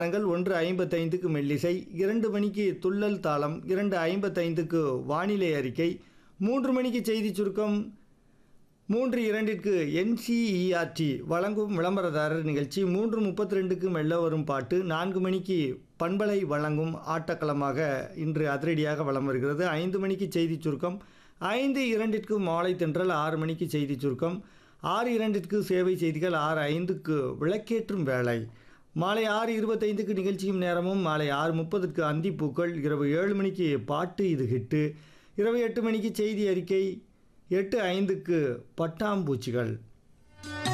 நேரங்கள் ஒன்று ஐம்பத்தைந்துக்கு மெல்லிசை இரண்டு மணிக்கு துள்ளல் தாளம் இரண்டு ஐம்பத்தைந்துக்கு வானிலை அறிக்கை மூன்று மணிக்கு செய்திச் சுருக்கம் மூன்று இரண்டிற்கு என்சிஇஆர்டி வழங்கும் விளம்பரதாரர் நிகழ்ச்சி மூன்று முப்பத்தி ரெண்டுக்கு மெல்ல வரும் பாட்டு நான்கு மணிக்கு பண்பலை வழங்கும் ஆட்டக்களமாக இன்று அதிரடியாக வலம் வருகிறது ஐந்து மணிக்கு செய்திச் சுருக்கம் ஐந்து இரண்டிற்கு மாலை தென்றல் ஆறு மணிக்கு செய்திச் சுருக்கம் ஆறு இரண்டிற்கு சேவை செய்திகள் ஆறு ஐந்துக்கு விளக்கேற்றும் வேலை மாலை ஆறு இருபத்தைந்துக்கு நிகழ்ச்சியும் நேரமும் மாலை ஆறு முப்பதுக்கு அந்திப்பூக்கள் இரவு ஏழு மணிக்கு பாட்டு இது ஹிட்டு இரவு எட்டு மணிக்கு செய்தி அறிக்கை எட்டு ஐந்துக்கு பட்டாம்பூச்சிகள்